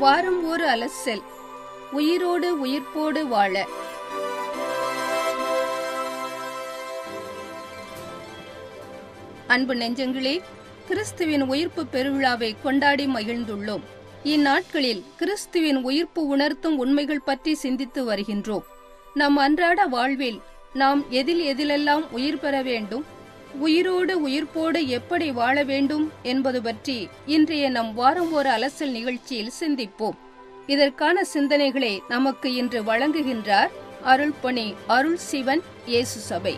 வாரம் ஒரு அலசல் உயிரோடு உயிர்ப்போடு வாழ அன்பு நெஞ்சங்களே கிறிஸ்துவின் உயிர்ப்பு பெருவிழாவை கொண்டாடி மகிழ்ந்துள்ளோம் இந்நாட்களில் கிறிஸ்துவின் உயிர்ப்பு உணர்த்தும் உண்மைகள் பற்றி சிந்தித்து வருகின்றோம் நம் அன்றாட வாழ்வில் நாம் எதில் எதிலெல்லாம் உயிர் பெற வேண்டும் உயிரோடு உயிர்ப்போடு எப்படி வாழ வேண்டும் என்பது பற்றி இன்றைய நம் வாரம் ஒரு அலசல் நிகழ்ச்சியில் சிந்திப்போம் இதற்கான சிந்தனைகளை நமக்கு இன்று வழங்குகின்றார் அருள்பணி அருள் சிவன் இயேசு சபை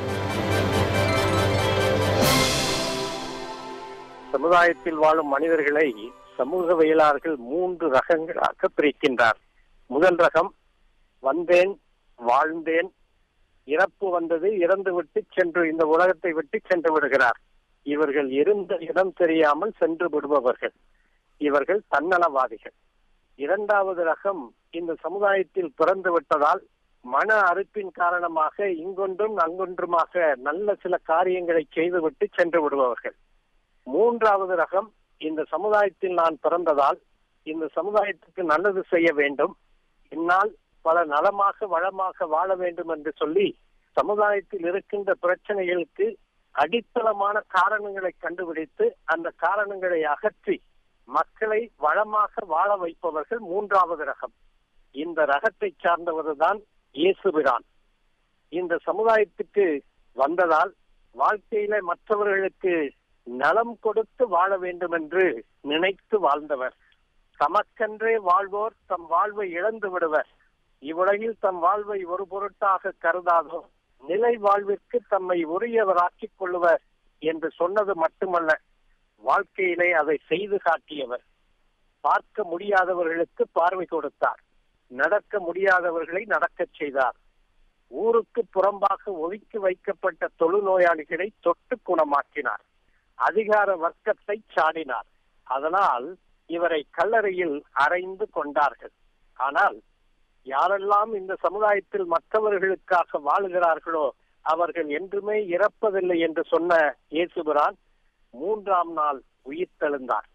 சமுதாயத்தில் வாழும் மனிதர்களை சமூகவியலாளர்கள் மூன்று ரகங்களாக பிரிக்கின்றார் முதல் ரகம் வந்தேன் வாழ்ந்தேன் இறப்பு வந்தது இறந்து விட்டு சென்று இந்த உலகத்தை விட்டு சென்று விடுகிறார் இவர்கள் இருந்த இடம் தெரியாமல் சென்று விடுபவர்கள் இவர்கள் தன்னலவாதிகள் இரண்டாவது ரகம் இந்த சமுதாயத்தில் பிறந்து விட்டதால் மன அறுப்பின் காரணமாக இங்கொன்றும் அங்கொன்றுமாக நல்ல சில காரியங்களை செய்துவிட்டு சென்று விடுபவர்கள் மூன்றாவது ரகம் இந்த சமுதாயத்தில் நான் பிறந்ததால் இந்த சமுதாயத்துக்கு நல்லது செய்ய வேண்டும் என்னால் பல நலமாக வளமாக வாழ வேண்டும் என்று சொல்லி சமுதாயத்தில் இருக்கின்ற பிரச்சனைகளுக்கு அடித்தளமான காரணங்களை கண்டுபிடித்து அந்த காரணங்களை அகற்றி மக்களை வளமாக வாழ வைப்பவர்கள் மூன்றாவது ரகம் இந்த ரகத்தை சார்ந்தவர்தான் இயேசுபிரான் இந்த சமுதாயத்துக்கு வந்ததால் வாழ்க்கையில மற்றவர்களுக்கு நலம் கொடுத்து வாழ வேண்டும் என்று நினைத்து வாழ்ந்தவர் தமக்கென்றே வாழ்வோர் தம் வாழ்வை இழந்து விடுவர் இவ்வுலகில் தம் வாழ்வை ஒரு பொருட்டாக கருதாதோ நிலை வாழ்விற்கு தம்மை உரியவராக்கிக் கொள்ளுவர் என்று சொன்னது மட்டுமல்ல வாழ்க்கையிலே அதை செய்து காட்டியவர் பார்க்க முடியாதவர்களுக்கு பார்வை கொடுத்தார் நடக்க முடியாதவர்களை நடக்கச் செய்தார் ஊருக்கு புறம்பாக ஒதுக்கி வைக்கப்பட்ட தொழுநோயாளிகளை தொட்டு குணமாக்கினார் அதிகார வர்க்கத்தை சாடினார் அதனால் இவரை கல்லறையில் அறைந்து கொண்டார்கள் ஆனால் யாரெல்லாம் இந்த சமுதாயத்தில் மற்றவர்களுக்காக வாழுகிறார்களோ அவர்கள் என்றுமே இறப்பதில்லை என்று சொன்ன இயேசுபிரான் மூன்றாம் நாள் உயிர்த்தெழுந்தார்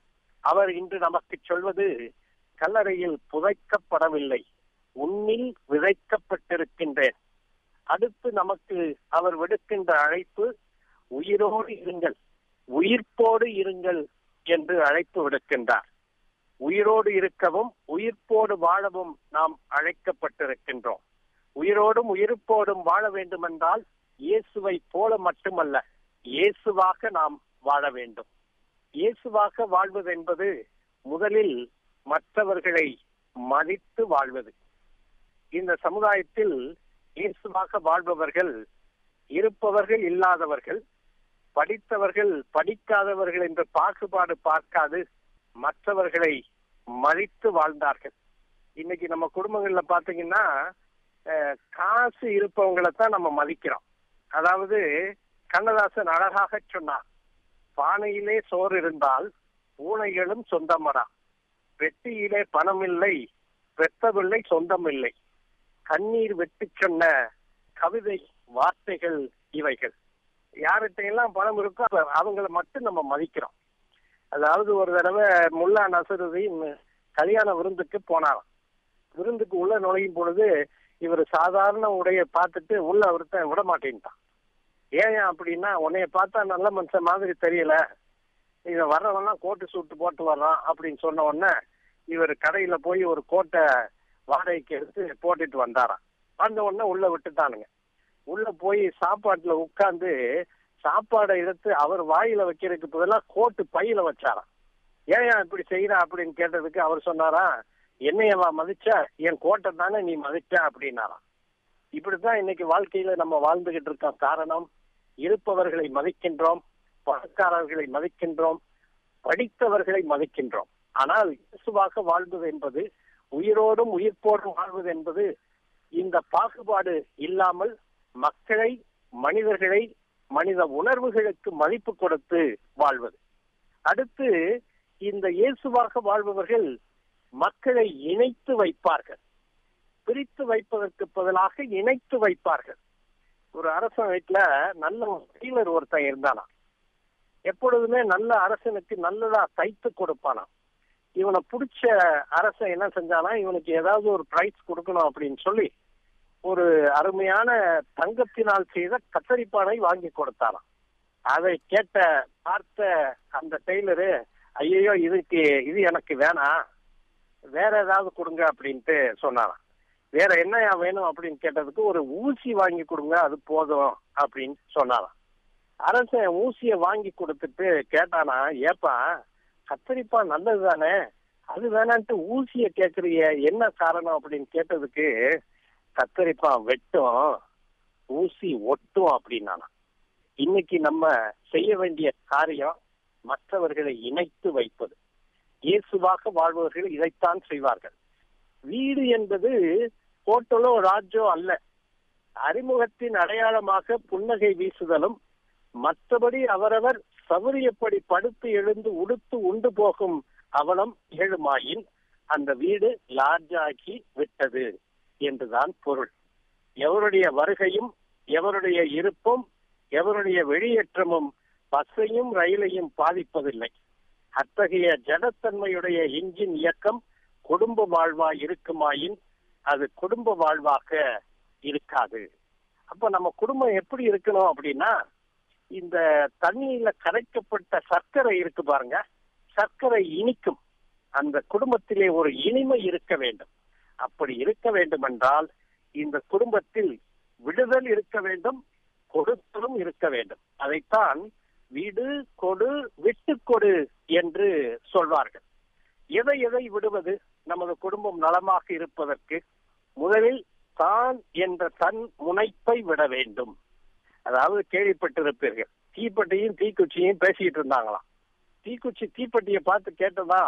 அவர் இன்று நமக்கு சொல்வது கல்லறையில் புதைக்கப்படவில்லை உன்னில் விதைக்கப்பட்டிருக்கின்றேன் அடுத்து நமக்கு அவர் விடுக்கின்ற அழைப்பு உயிரோடு இருங்கள் உயிர்ப்போடு இருங்கள் என்று அழைப்பு விடுக்கின்றார் உயிரோடு இருக்கவும் உயிர்ப்போடு வாழவும் நாம் அழைக்கப்பட்டிருக்கின்றோம் உயிரோடும் உயிர்ப்போடும் வாழ வேண்டுமென்றால் இயேசுவை போல மட்டுமல்ல இயேசுவாக நாம் வாழ வேண்டும் இயேசுவாக வாழ்வது என்பது முதலில் மற்றவர்களை மதித்து வாழ்வது இந்த சமுதாயத்தில் இயேசுவாக வாழ்பவர்கள் இருப்பவர்கள் இல்லாதவர்கள் படித்தவர்கள் படிக்காதவர்கள் என்ற பாகுபாடு பார்க்காது மற்றவர்களை மதித்து வாழ்ந்தார்கள் இன்னைக்கு நம்ம குடும்பங்கள்ல பாத்தீங்கன்னா காசு இருப்பவங்களை தான் நம்ம மதிக்கிறோம் அதாவது கண்ணதாசன் அழகாக சொன்னார் பானையிலே சோறு இருந்தால் பூனைகளும் சொந்தமடா வெட்டியிலே பணம் இல்லை வெத்தவில்லை சொந்தம் இல்லை கண்ணீர் வெட்டி சொன்ன கவிதை வார்த்தைகள் இவைகள் யார்கிட்ட எல்லாம் பணம் இருக்கோ அவங்கள மட்டும் நம்ம மதிக்கிறோம் அதாவது ஒரு தடவை முல்லா நசருதீன் கல்யாண விருந்துக்கு போனாராம் விருந்துக்கு உள்ள நுழையும் பொழுது இவர் சாதாரண உடைய பார்த்துட்டு உள்ள ஒருத்தன் விட மாட்டேன்ட்டான் ஏன் அப்படின்னா உன்னைய பார்த்தா நல்ல மனுஷன் மாதிரி தெரியல இவன் வர்றவன்லாம் கோட்டு சூட்டு போட்டு வர்றான் அப்படின்னு சொன்ன உடனே இவர் கடையில போய் ஒரு கோட்டை வாடகைக்கு எடுத்து போட்டுட்டு வந்தாராம் வந்த உடனே உள்ள விட்டுட்டானுங்க உள்ள போய் சாப்பாட்டுல உட்கார்ந்து சாப்பாடை எடுத்து அவர் வாயில வைக்கிறதுக்கு பதிலாக கோட்டு பையில வச்சாராம் ஏன் இப்படி செய்யற அப்படின்னு கேட்டதுக்கு அவர் சொன்னாரா என்னையவா மதிச்ச என் கோட்டை தானே நீ மதிச்ச அப்படின்னாராம் இப்படித்தான் இன்னைக்கு வாழ்க்கையில நம்ம வாழ்ந்துகிட்டு இருக்கோம் காரணம் இருப்பவர்களை மதிக்கின்றோம் பணக்காரர்களை மதிக்கின்றோம் படித்தவர்களை மதிக்கின்றோம் ஆனால் இயேசுவாக வாழ்வது என்பது உயிரோடும் உயிர்ப்போடும் வாழ்வது என்பது இந்த பாகுபாடு இல்லாமல் மக்களை மனிதர்களை மனித உணர்வுகளுக்கு மதிப்பு கொடுத்து வாழ்வது அடுத்து இந்த இயேசுவாக வாழ்பவர்கள் மக்களை இணைத்து வைப்பார்கள் பிரித்து வைப்பதற்கு பதிலாக இணைத்து வைப்பார்கள் ஒரு அரசன் வீட்டுல நல்ல டீலர் ஒருத்தன் இருந்தானா எப்பொழுதுமே நல்ல அரசனுக்கு நல்லதா தைத்து கொடுப்பானாம் இவனை பிடிச்ச அரசன் என்ன செஞ்சானா இவனுக்கு ஏதாவது ஒரு பிரைஸ் கொடுக்கணும் அப்படின்னு சொல்லி ஒரு அருமையான தங்கத்தினால் செய்த கத்தரிப்பானை வாங்கி கொடுத்தாராம் அதை கேட்ட பார்த்த அந்த டெய்லரு ஐயோ இதுக்கு இது எனக்கு வேணாம் வேற ஏதாவது கொடுங்க அப்படின்ட்டு சொன்னாராம் வேற என்னயா வேணும் அப்படின்னு கேட்டதுக்கு ஒரு ஊசி வாங்கி கொடுங்க அது போதும் அப்படின்னு சொன்னாராம் அரசன் ஊசிய வாங்கி கொடுத்துட்டு கேட்டானா ஏப்பா கத்தரிப்பா நல்லது தானே அது வேணான்ட்டு ஊசிய கேக்குறிய என்ன காரணம் அப்படின்னு கேட்டதுக்கு கத்தரிப்பா வெட்டும் ஊசி ஒட்டும் அப்படின்னானா இன்னைக்கு நம்ம செய்ய வேண்டிய காரியம் மற்றவர்களை இணைத்து வைப்பது இயேசுவாக வாழ்பவர்கள் இதைத்தான் செய்வார்கள் வீடு என்பது ஹோட்டலோ ராஜோ அல்ல அறிமுகத்தின் அடையாளமாக புன்னகை வீசுதலும் மற்றபடி அவரவர் சௌரியப்படி படுத்து எழுந்து உடுத்து உண்டு போகும் அவலம் ஏழுமாயின் அந்த வீடு லார்ஜாகி விட்டது என்றுதான் பொருள் எவருடைய வருகையும் எவருடைய இருப்பும் எவருடைய வெளியேற்றமும் பஸ்ஸையும் ரயிலையும் பாதிப்பதில்லை அத்தகைய ஜடத்தன்மையுடைய இன்ஜின் இயக்கம் குடும்ப வாழ்வா இருக்குமாயின் அது குடும்ப வாழ்வாக இருக்காது அப்ப நம்ம குடும்பம் எப்படி இருக்கணும் அப்படின்னா இந்த தண்ணியில கரைக்கப்பட்ட சர்க்கரை இருக்கு பாருங்க சர்க்கரை இனிக்கும் அந்த குடும்பத்திலே ஒரு இனிமை இருக்க வேண்டும் அப்படி இருக்க வேண்டும் என்றால் இந்த குடும்பத்தில் விடுதல் இருக்க வேண்டும் கொடுத்தலும் இருக்க வேண்டும் அதைத்தான் வீடு கொடு விட்டு கொடு என்று சொல்வார்கள் எதை எதை விடுவது நமது குடும்பம் நலமாக இருப்பதற்கு முதலில் தான் என்ற தன் முனைப்பை விட வேண்டும் அதாவது கேள்விப்பட்டிருப்பீர்கள் தீப்பெட்டியும் தீக்குச்சியும் பேசிட்டு இருந்தாங்களாம் தீக்குச்சி தீப்பெட்டியை பார்த்து கேட்டதா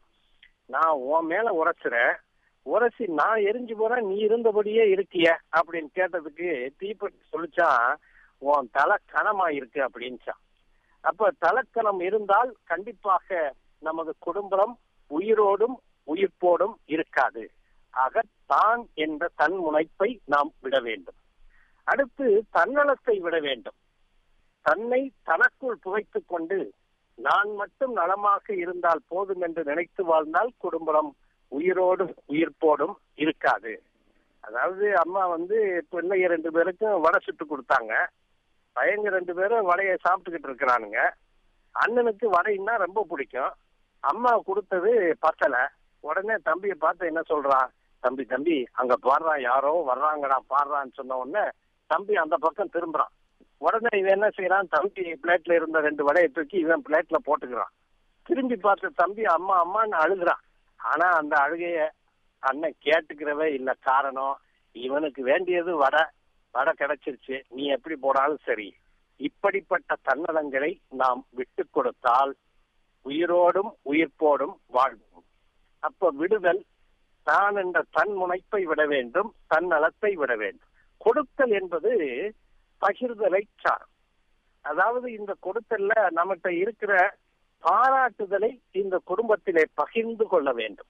நான் உன் மேல உரைச்சுறேன் உரைச்சி நான் எரிஞ்சு போறேன் நீ இருந்தபடியே இருக்கிய அப்படின்னு கேட்டதுக்கு தீப்பெட்டி சொல்லிச்சான் உன் தலை கனமா இருக்கு அப்படின்ச்சான் அப்ப தலைக்கணம் இருந்தால் கண்டிப்பாக நமது குடும்பம் உயிரோடும் உயிர்ப்போடும் இருக்காது ஆக தான் என்ற தன் முனைப்பை நாம் விட வேண்டும் அடுத்து தன்னலத்தை விட வேண்டும் தன்னை தனக்குள் புகைத்துக் கொண்டு நான் மட்டும் நலமாக இருந்தால் போதும் என்று நினைத்து வாழ்ந்தால் குடும்பம் உயிரோடும் உயிர்ப்போடும் இருக்காது அதாவது அம்மா வந்து பிள்ளைங்க ரெண்டு பேருக்கும் வடை சுட்டு கொடுத்தாங்க பையங்க ரெண்டு பேரும் வடையை சாப்பிட்டுக்கிட்டு இருக்கிறானுங்க அண்ணனுக்கு வடைன்னா ரொம்ப பிடிக்கும் அம்மா கொடுத்தது பத்தல உடனே தம்பியை பார்த்து என்ன சொல்றான் தம்பி தம்பி அங்க பாடுறான் யாரோ வர்றாங்கடா பாடுறான்னு சொன்ன உடனே தம்பி அந்த பக்கம் திரும்புறான் உடனே இவன் என்ன செய்யறான் தம்பி பிளேட்ல இருந்த ரெண்டு வடையை தூக்கி இவன் பிளேட்ல போட்டுக்கிறான் திரும்பி பார்த்து தம்பி அம்மா அம்மான்னு அழுகுறான் ஆனா அந்த அழுகைய அண்ணன் கேட்டுக்கிறவே இல்ல காரணம் இவனுக்கு வேண்டியது வடை வடை கிடைச்சிருச்சு நீ எப்படி போனாலும் சரி இப்படிப்பட்ட தன்னலங்களை நாம் விட்டு கொடுத்தால் உயிரோடும் உயிர்ப்போடும் வாழ்வோம் அப்ப விடுதல் தான் என்ற தன் முனைப்பை விட வேண்டும் தன் நலத்தை விட வேண்டும் கொடுத்தல் என்பது பகிர்தலை சார் அதாவது இந்த கொடுத்தல்ல நம்மகிட்ட இருக்கிற பாராட்டுதலை இந்த குடும்பத்திலே பகிர்ந்து கொள்ள வேண்டும்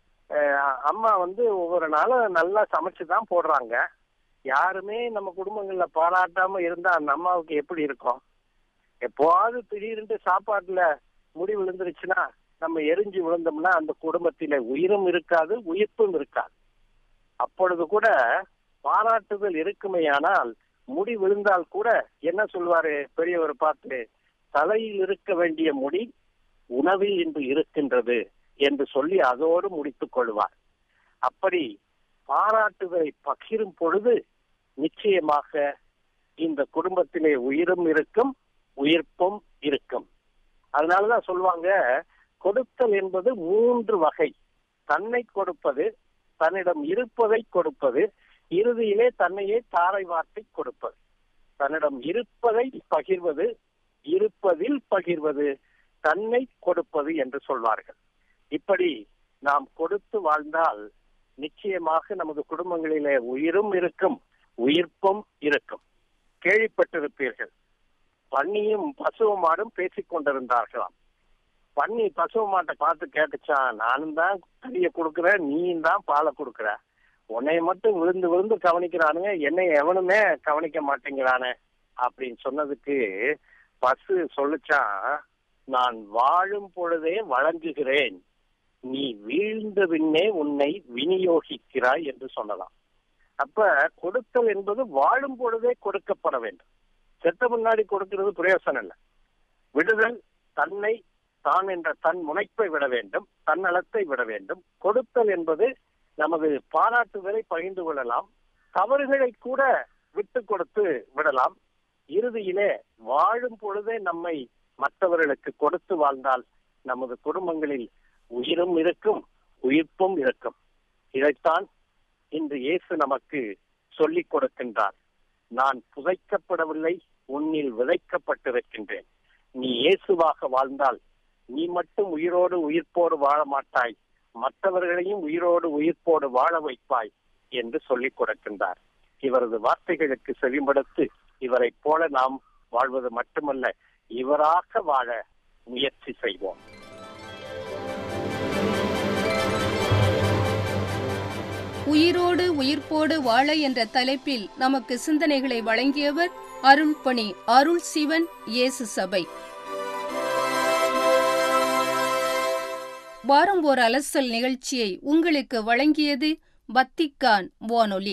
அம்மா வந்து ஒவ்வொரு நாளும் நல்லா சமைச்சுதான் போடுறாங்க யாருமே நம்ம குடும்பங்கள்ல பாராட்டாம இருந்தா அந்த அம்மாவுக்கு எப்படி இருக்கும் எப்போவாது திடீர்னு சாப்பாட்டுல முடி விழுந்துருச்சுன்னா நம்ம எரிஞ்சு விழுந்தோம்னா அந்த குடும்பத்தில உயிரும் இருக்காது உயிர்ப்பும் இருக்காது அப்பொழுது கூட பாராட்டுதல் இருக்குமையானால் முடி விழுந்தால் கூட என்ன சொல்வாரு பெரியவர் பார்த்து தலையில் இருக்க வேண்டிய முடி உணவில் இன்று இருக்கின்றது என்று சொல்லி அதோடு முடித்துக் கொள்வார் அப்படி பாராட்டுதலை பகிரும் பொழுது நிச்சயமாக இந்த குடும்பத்திலே உயிரும் இருக்கும் உயிர்ப்பும் இருக்கும் அதனாலதான் சொல்லுவாங்க கொடுத்தல் என்பது மூன்று வகை தன்னை கொடுப்பது தன்னிடம் இருப்பதை கொடுப்பது இறுதியிலே தன்னையே தாரை வார்த்தை கொடுப்பது தன்னிடம் இருப்பதை பகிர்வது இருப்பதில் பகிர்வது தன்னை கொடுப்பது என்று சொல்வார்கள் இப்படி நாம் கொடுத்து வாழ்ந்தால் நிச்சயமாக நமது குடும்பங்களிலே உயிரும் இருக்கும் உயிர்ப்பும் இருக்கும் கேள்விப்பட்டிருப்பீர்கள் பன்னியும் பசுவ மாடும் பேசிக் கொண்டிருந்தார்களாம் பன்னி பசுவ மாட்டை பார்த்து கேட்டுச்சான் நானும் தான் கறிய கொடுக்குறேன் நீயும் தான் பாலை கொடுக்குற உன்னைய மட்டும் விழுந்து விழுந்து கவனிக்கிறானுங்க என்னை எவனுமே கவனிக்க மாட்டேங்கிறானே அப்படின்னு சொன்னதுக்கு பசு சொல்லிச்சான் நான் வாழும் பொழுதே வழங்குகிறேன் நீ வீழ்ந்த பின்னே உன்னை விநியோகிக்கிறாய் என்று சொல்லலாம் அப்ப கொடுத்தல் என்பது வாழும் பொழுதே கொடுக்கப்பட வேண்டும் செத்த முன்னாடி கொடுக்கிறது பிரயோசனம் இல்லை விடுதல் தன்னை தான் என்ற தன் முனைப்பை விட வேண்டும் தன்னலத்தை விட வேண்டும் கொடுத்தல் என்பது நமது பாராட்டுதலை பகிர்ந்து கொள்ளலாம் தவறுகளை கூட விட்டு கொடுத்து விடலாம் இறுதியிலே வாழும் பொழுதே நம்மை மற்றவர்களுக்கு கொடுத்து வாழ்ந்தால் நமது குடும்பங்களில் உயிரும் இருக்கும் உயிர்ப்பும் இருக்கும் இதைத்தான் இன்று இயேசு நமக்கு சொல்லிக் கொடுக்கின்றார் நான் புதைக்கப்படவில்லை உன்னில் விதைக்கப்பட்டிருக்கின்றேன் நீ இயேசுவாக வாழ்ந்தால் நீ மட்டும் உயிரோடு உயிர்ப்போடு வாழ மாட்டாய் மற்றவர்களையும் உயிரோடு உயிர்ப்போடு வாழ வைப்பாய் என்று சொல்லிக் கொடுக்கின்றார் இவரது வார்த்தைகளுக்கு செவிமடுத்து இவரைப் போல நாம் வாழ்வது மட்டுமல்ல இவராக வாழ முயற்சி செய்வோம் உயிரோடு உயிர்ப்போடு வாழ என்ற தலைப்பில் நமக்கு சிந்தனைகளை வழங்கியவர் அருள்பணி அருள் சிவன் இயேசு சபை வாரம் ஓர் அலசல் நிகழ்ச்சியை உங்களுக்கு வழங்கியது பத்திக்கான் வானொலி